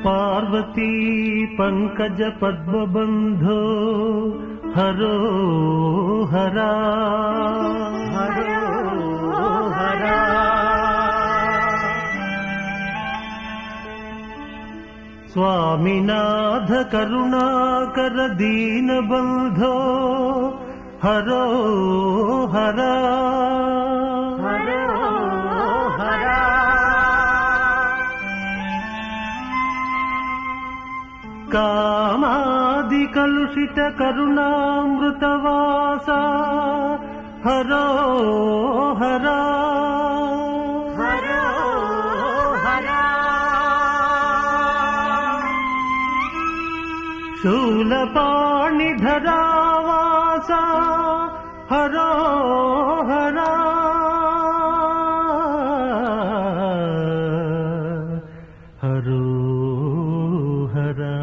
పార్వతీ పంకజ పద్మబంధో హరో హరా హరో హరా స్వామినాథ కరుణాకర దీనబంధో హరో హరా హరో హరా కామాది కలుషిత కరుణామృతవాస హరో హరా హరో హరా శూలపాణిధరావాస హరో హరా హరో హరా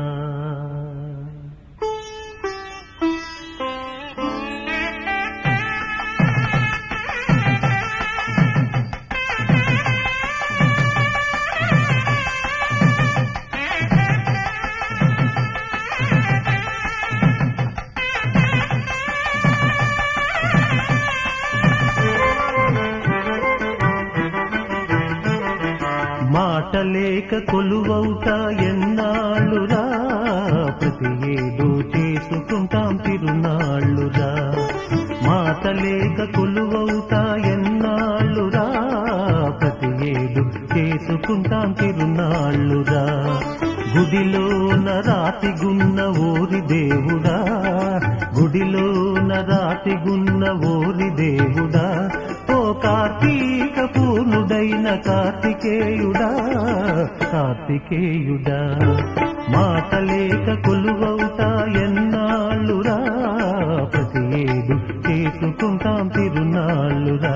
మాటలేక కొలువౌట ఎన్నాళ్ళురా ప్రతి ఏడు చేసుకుంటాం తిరునాళ్ళురా మాటలేక కొలువౌట ఎన్నాళ్ళురా ప్రతి ఏడు చేసుకుంటాం తిరునాళ్ళురా గుడిలోన రాతిగున్న ఓరి దేవుడా గుడిలోన రాతిగున్న ఓరి దేవుడా ఓ కార్తీక పూర్ణుడైన కార్తికేయుడా కార్తికేయుడా మాటలేక కొలువవుట ఎన్నాళ్ళురా ప్రతి ఏడు చేసుకుంటాం తిరునాళ్ళురా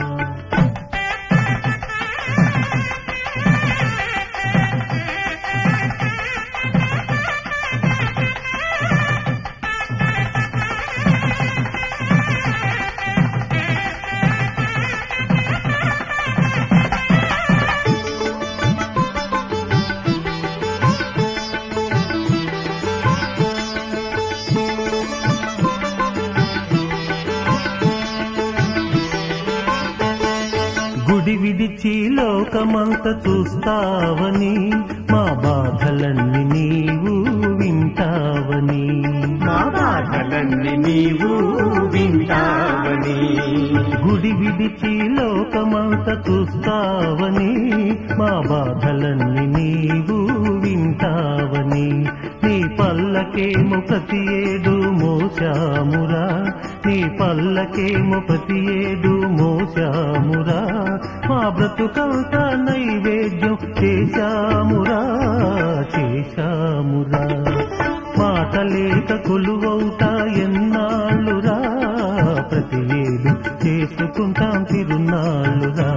గుడి విడిచి లోకమంత చూస్తావని మా బాధలన్నీ నీవు వింటావని మా బాధలన్నీ నీవు వింటావని గుడి విడిచి లోకమంత చూస్తావని మా బాధలన్నీ నీవు వింటావని నీ పల్లకేమో ప్రతి ఏడు మోసామురా నీ పల్లకేమో ప్రతి ఏడు మోసామురా మా బ్రతుకంతా నైవేద్యం చేశామురా చేశామురా మాటలేక కొలువౌట ఎన్నాళ్ళురా ప్రతి ఏడు చేసుకుంటాం తిరునాళ్ళురా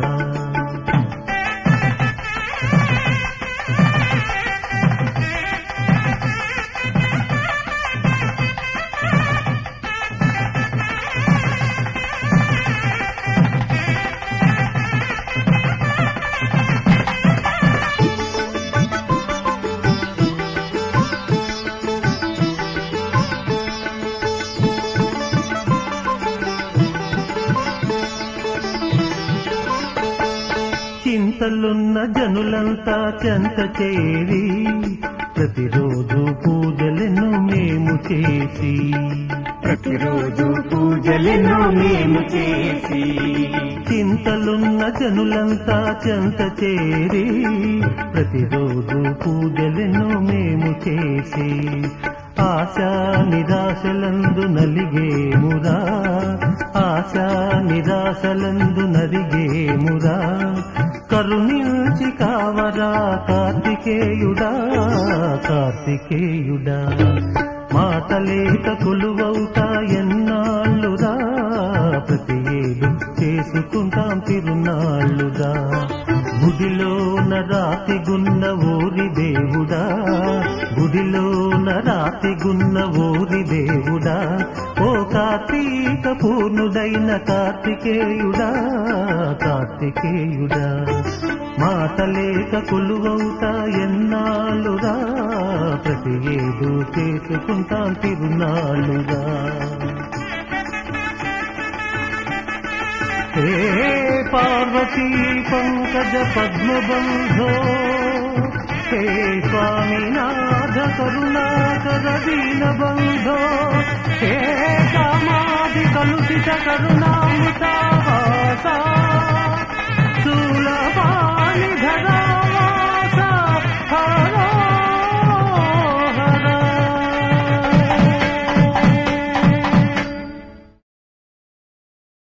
చింతలున్న జనులంతా చెంత చేరి ప్రతిరోజు పూజలను మేము చేసి ప్రతిరోజు పూజలను మేము చేసి చింతలున్న జనులంతా చెంత చేరి ప్రతిరోజు పూజలను మేము చేసి ఆశా నిరాశలందు నలిగేమురా ఆశా నిరాశలందు నలిగేమురా కరుణించి కావరా కార్తికేయుడా కార్తికేయుడా మాటలేక కొలువౌట ఎన్నాళ్ళురా ప్రతి ఏడు చేసుకుంటాం తిరునాళ్ళుగా గుడిలోన రాతిగున్న ఊరి దేవుడా గుడిలోన రాతిగున్న ఊరి దేవుడా ఓ కార్తీక పూర్ణుడైన కార్తికేయుడా కార్తికేయుడా మాటలేక కొలువవుట ఎన్నాళ్ళురా ప్రతి ఏడు చేసుకుంటాం తిరునాళ్ళుగా హే పార్వతీ పంకజ పద్మబంధో హే స్వామినాథ కరుణాకర దీన బంధో హే కామాది కలుషిత కరుణామృతావాసా